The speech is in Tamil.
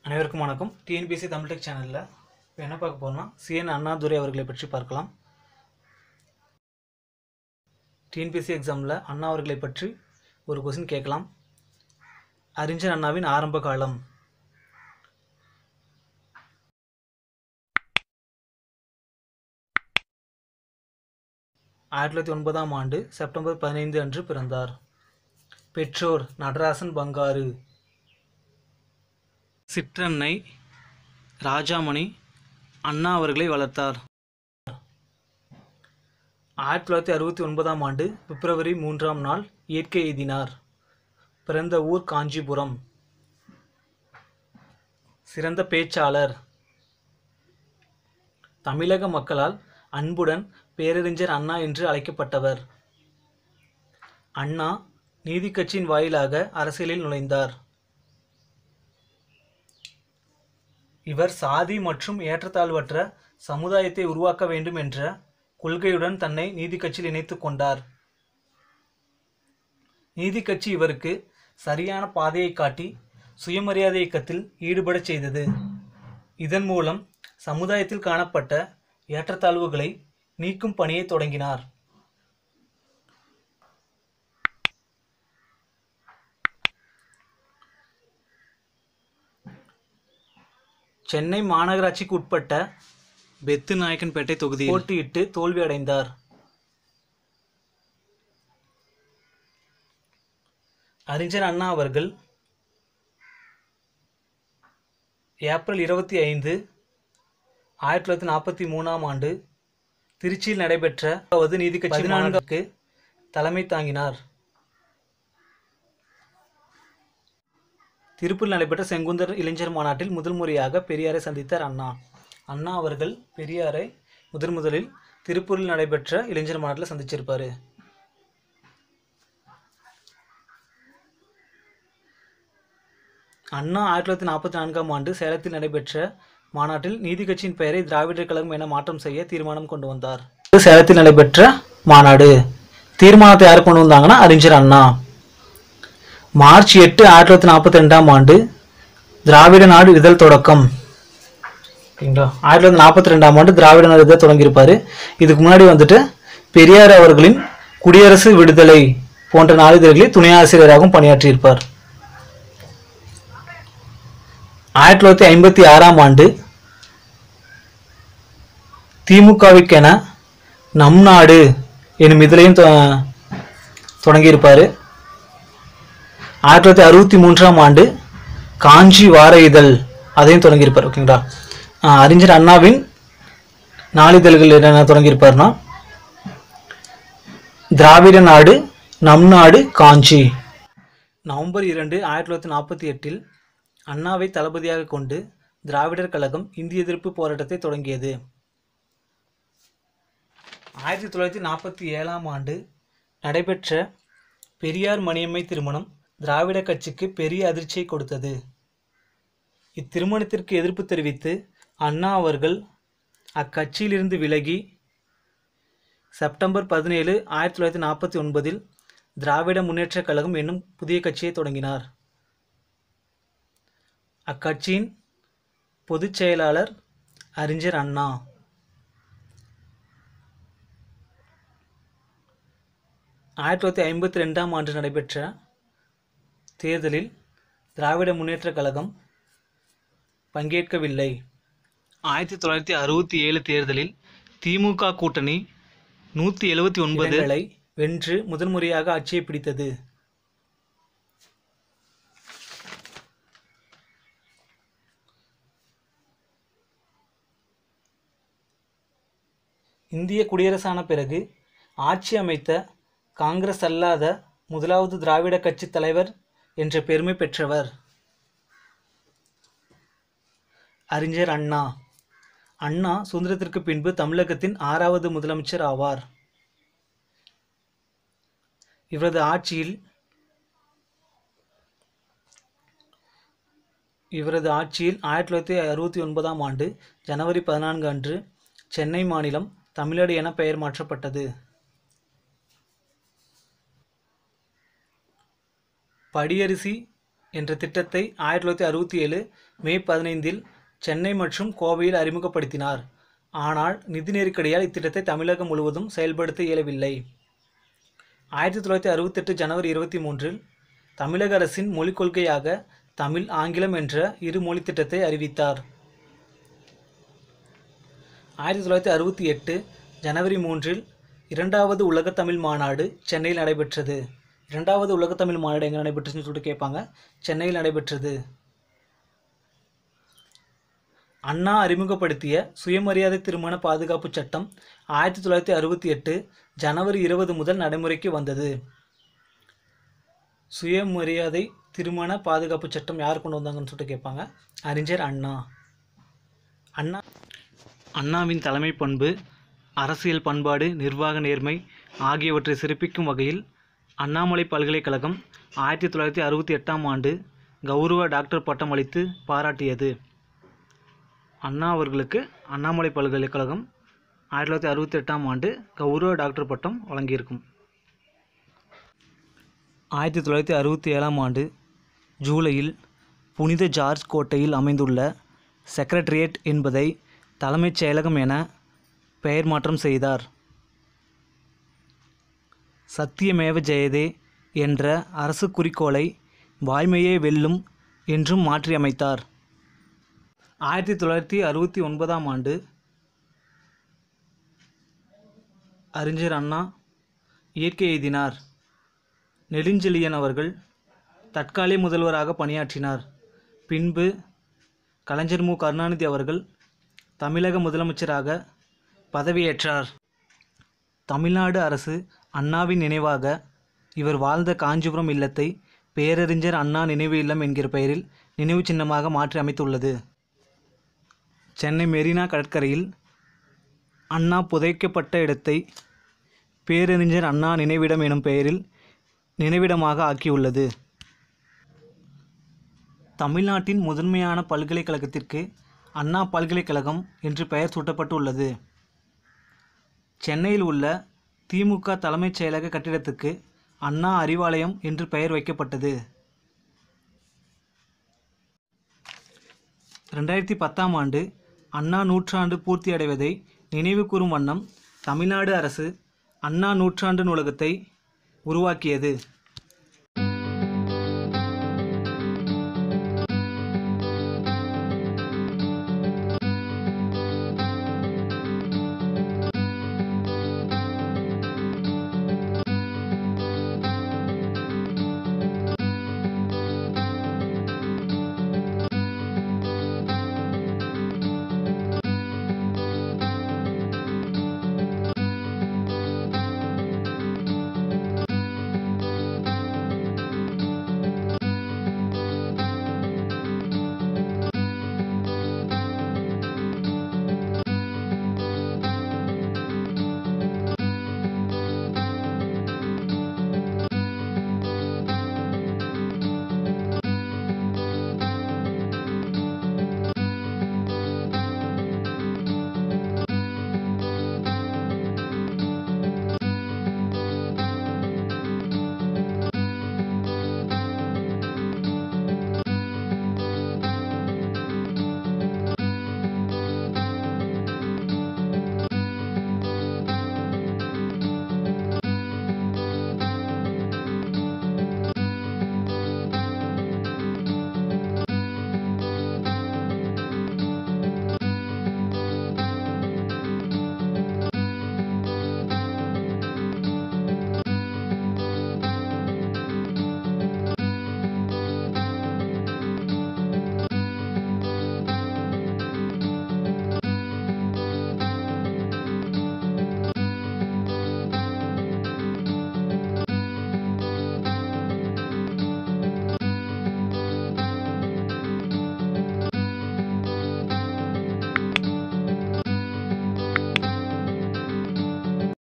அனைவருக்கும் வணக்கம் டிஎன்பிஎஸ்சி தமிழ் டெக் சேனலில் இப்போ என்ன பார்க்க போகிறோம்னா சிஎன் அண்ணாதுரை அவர்களை பற்றி பார்க்கலாம் டிஎன்பிஎஸ்சி எக்ஸாமில் அண்ணா அவர்களை பற்றி ஒரு கொஸ்டின் கேட்கலாம் அறிஞர் அண்ணாவின் ஆரம்ப காலம் ஆயிரத்தி தொள்ளாயிரத்தி ஒன்பதாம் ஆண்டு செப்டம்பர் பதினைந்து அன்று பிறந்தார் பெற்றோர் நடராசன் பங்காரு சிற்றன்னை ராஜாமணி அண்ணா அவர்களை வளர்த்தார் ஆயிரத்தி தொள்ளாயிரத்தி அறுபத்தி ஒன்பதாம் ஆண்டு பிப்ரவரி மூன்றாம் நாள் இயற்கை எய்தினார் பிறந்த ஊர் காஞ்சிபுரம் சிறந்த பேச்சாளர் தமிழக மக்களால் அன்புடன் பேரறிஞர் அண்ணா என்று அழைக்கப்பட்டவர் அண்ணா நீதி கட்சியின் வாயிலாக அரசியலில் நுழைந்தார் இவர் சாதி மற்றும் ஏற்றத்தாழ்வற்ற சமுதாயத்தை உருவாக்க வேண்டும் என்ற கொள்கையுடன் தன்னை நீதி கட்சியில் இணைத்துக் கொண்டார் நீதி கட்சி இவருக்கு சரியான பாதையை காட்டி சுயமரியாதை இயக்கத்தில் ஈடுபடச் செய்தது இதன் மூலம் சமுதாயத்தில் காணப்பட்ட ஏற்றத்தாழ்வுகளை நீக்கும் பணியை தொடங்கினார் சென்னை மாநகராட்சிக்கு உட்பட்ட பெத்து நாயக்கன்பேட்டை தொகுதியில் போட்டியிட்டு தோல்வி அடைந்தார் அறிஞர் அண்ணா அவர்கள் ஏப்ரல் இருபத்தி ஐந்து ஆயிரத்தி தொள்ளாயிரத்தி நாற்பத்தி மூணாம் ஆண்டு திருச்சியில் நடைபெற்ற அதாவது நீதி கட்சி பதினான்குக்கு தலைமை தாங்கினார் திருப்பூரில் நடைபெற்ற செங்குந்தர் இளைஞர் மாநாட்டில் முதல் முறையாக பெரியாரை சந்தித்தார் அண்ணா அண்ணா அவர்கள் பெரியாரை முதன் முதலில் திருப்பூரில் நடைபெற்ற இளைஞர் மாநாட்டில் சந்திச்சிருப்பாரு அண்ணா ஆயிரத்தி தொள்ளாயிரத்தி நாற்பத்தி நான்காம் ஆண்டு சேலத்தில் நடைபெற்ற மாநாட்டில் நீதி கட்சியின் பெயரை திராவிடர் கழகம் என மாற்றம் செய்ய தீர்மானம் கொண்டு வந்தார் சேலத்தில் நடைபெற்ற மாநாடு தீர்மானத்தை யார் கொண்டு வந்தாங்கன்னா அறிஞர் அண்ணா மார்ச் எட்டு ஆயிரத்தி தொள்ளாயிரத்தி நாற்பத்தி ரெண்டாம் ஆண்டு திராவிட நாடு இதழ் தொடக்கம் ஓகேங்களா ஆயிரத்தி தொள்ளாயிரத்தி நாற்பத்தி ரெண்டாம் ஆண்டு திராவிட நாடு இதழ் தொடங்கியிருப்பாரு இதுக்கு முன்னாடி வந்துட்டு பெரியார் அவர்களின் குடியரசு விடுதலை போன்ற நாளிதழ்களில் துணை ஆசிரியராகவும் பணியாற்றியிருப்பார் ஆயிரத்தி தொள்ளாயிரத்தி ஐம்பத்தி ஆறாம் ஆண்டு திமுகவிற்கென நம் நாடு எனும் இதழையும் தொ- தொடங்கியிருப்பார் ஆயிரத்தி தொள்ளாயிரத்தி அறுபத்தி மூன்றாம் ஆண்டு காஞ்சி வார இதழ் அதையும் தொடங்கியிருப்பார் ஓகேங்களா ஆஹ் அறிஞர் அண்ணாவின் நாளிதழ்கள் என்னென்ன தொடங்கியிருப்பார்னா திராவிட நாடு நம் நாடு காஞ்சி நவம்பர் இரண்டு ஆயிரத்தி தொள்ளாயிரத்தி நாற்பத்தி எட்டில் அண்ணாவை தளபதியாக கொண்டு திராவிடர் கழகம் இந்திய எதிர்ப்பு போராட்டத்தை தொடங்கியது ஆயிரத்தி தொள்ளாயிரத்தி நாற்பத்தி ஏழாம் ஆண்டு நடைபெற்ற பெரியார் மணியம்மை திருமணம் திராவிட கட்சிக்கு பெரிய அதிர்ச்சியை கொடுத்தது இத்திருமணத்திற்கு எதிர்ப்பு தெரிவித்து அண்ணா அவர்கள் அக்கட்சியிலிருந்து விலகி செப்டம்பர் பதினேழு ஆயிரத்தி தொள்ளாயிரத்தி நாற்பத்தி ஒன்பதில் திராவிட முன்னேற்றக் கழகம் என்னும் புதிய கட்சியை தொடங்கினார் அக்கட்சியின் பொதுச் செயலாளர் அறிஞர் அண்ணா ஆயிரத்தி தொள்ளாயிரத்தி ஐம்பத்தி ரெண்டாம் ஆண்டு நடைபெற்ற தேர்தலில் திராவிட முன்னேற்றக் கழகம் பங்கேற்கவில்லை ஆயிரத்தி தொள்ளாயிரத்தி அறுபத்தி ஏழு தேர்தலில் திமுக கூட்டணி நூற்றி எழுபத்தி ஒன்பதுகளை வென்று முதன்முறையாக ஆட்சியை பிடித்தது இந்திய குடியரசான பிறகு ஆட்சி அமைத்த காங்கிரஸ் அல்லாத முதலாவது திராவிட கட்சி தலைவர் என்ற பெருமை பெற்றவர் அறிஞர் அண்ணா அண்ணா சுதந்திரத்திற்கு பின்பு தமிழகத்தின் ஆறாவது முதலமைச்சர் ஆவார் இவரது ஆட்சியில் இவரது ஆட்சியில் ஆயிரத்தி தொள்ளாயிரத்தி அறுபத்தி ஒன்பதாம் ஆண்டு ஜனவரி பதினான்கு அன்று சென்னை மாநிலம் தமிழ்நாடு என பெயர் மாற்றப்பட்டது படியரிசி என்ற திட்டத்தை ஆயிரத்தி தொள்ளாயிரத்தி அறுபத்தி ஏழு மே பதினைந்தில் சென்னை மற்றும் கோவையில் அறிமுகப்படுத்தினார் ஆனால் நிதி நெருக்கடியால் இத்திட்டத்தை தமிழகம் முழுவதும் செயல்படுத்த இயலவில்லை ஆயிரத்தி தொள்ளாயிரத்தி அறுபத்தெட்டு ஜனவரி இருபத்தி மூன்றில் தமிழக அரசின் மொழிக் கொள்கையாக தமிழ் ஆங்கிலம் என்ற இரு மொழி திட்டத்தை அறிவித்தார் ஆயிரத்தி தொள்ளாயிரத்தி அறுபத்தி எட்டு ஜனவரி மூன்றில் இரண்டாவது உலகத் தமிழ் மாநாடு சென்னையில் நடைபெற்றது இரண்டாவது உலகத் தமிழ் மாநாடு எங்கே நடைபெற்றுச்சுன்னு சொல்லிட்டு கேட்பாங்க சென்னையில் நடைபெற்றது அண்ணா அறிமுகப்படுத்திய சுயமரியாதை திருமண பாதுகாப்பு சட்டம் ஆயிரத்தி தொள்ளாயிரத்தி அறுபத்தி எட்டு ஜனவரி இருபது முதல் நடைமுறைக்கு வந்தது சுயமரியாதை திருமண பாதுகாப்பு சட்டம் யார் கொண்டு வந்தாங்கன்னு சொல்லிட்டு கேட்பாங்க அறிஞர் அண்ணா அண்ணா அண்ணாவின் தலைமை பண்பு அரசியல் பண்பாடு நிர்வாக நேர்மை ஆகியவற்றை சிறப்பிக்கும் வகையில் அண்ணாமலை பல்கலைக்கழகம் ஆயிரத்தி தொள்ளாயிரத்தி அறுபத்தி எட்டாம் ஆண்டு கௌரவ டாக்டர் பட்டம் அளித்து பாராட்டியது அண்ணா அவர்களுக்கு அண்ணாமலை பல்கலைக்கழகம் ஆயிரத்தி தொள்ளாயிரத்தி அறுபத்தி எட்டாம் ஆண்டு கௌரவ டாக்டர் பட்டம் வழங்கியிருக்கும் ஆயிரத்தி தொள்ளாயிரத்தி அறுபத்தி ஏழாம் ஆண்டு ஜூலையில் புனித ஜார்ஜ் கோட்டையில் அமைந்துள்ள செக்ரட்டரியேட் என்பதை தலைமைச் செயலகம் என பெயர் மாற்றம் செய்தார் சத்தியமேவ ஜெயதே என்ற அரசு குறிக்கோளை வாய்மையே வெல்லும் என்றும் மாற்றியமைத்தார் ஆயிரத்தி தொள்ளாயிரத்தி அறுபத்தி ஒன்பதாம் ஆண்டு அறிஞர் அண்ணா இயற்கை எய்தினார் நெடுஞ்செழியன் அவர்கள் தற்காலிக முதல்வராக பணியாற்றினார் பின்பு கலைஞர் மு கருணாநிதி அவர்கள் தமிழக முதலமைச்சராக பதவியேற்றார் தமிழ்நாடு அரசு அண்ணாவின் நினைவாக இவர் வாழ்ந்த காஞ்சிபுரம் இல்லத்தை பேரறிஞர் அண்ணா நினைவு இல்லம் என்கிற பெயரில் நினைவு சின்னமாக மாற்றி அமைத்துள்ளது சென்னை மெரினா கடற்கரையில் அண்ணா புதைக்கப்பட்ட இடத்தை பேரறிஞர் அண்ணா நினைவிடம் எனும் பெயரில் நினைவிடமாக ஆக்கியுள்ளது தமிழ்நாட்டின் முதன்மையான பல்கலைக்கழகத்திற்கு அண்ணா பல்கலைக்கழகம் என்று பெயர் சூட்டப்பட்டுள்ளது சென்னையில் உள்ள திமுக தலைமைச் செயலக கட்டிடத்துக்கு அண்ணா அறிவாலயம் என்று பெயர் வைக்கப்பட்டது ரெண்டாயிரத்தி பத்தாம் ஆண்டு அண்ணா நூற்றாண்டு பூர்த்தி அடைவதை நினைவு கூறும் வண்ணம் தமிழ்நாடு அரசு அண்ணா நூற்றாண்டு நூலகத்தை உருவாக்கியது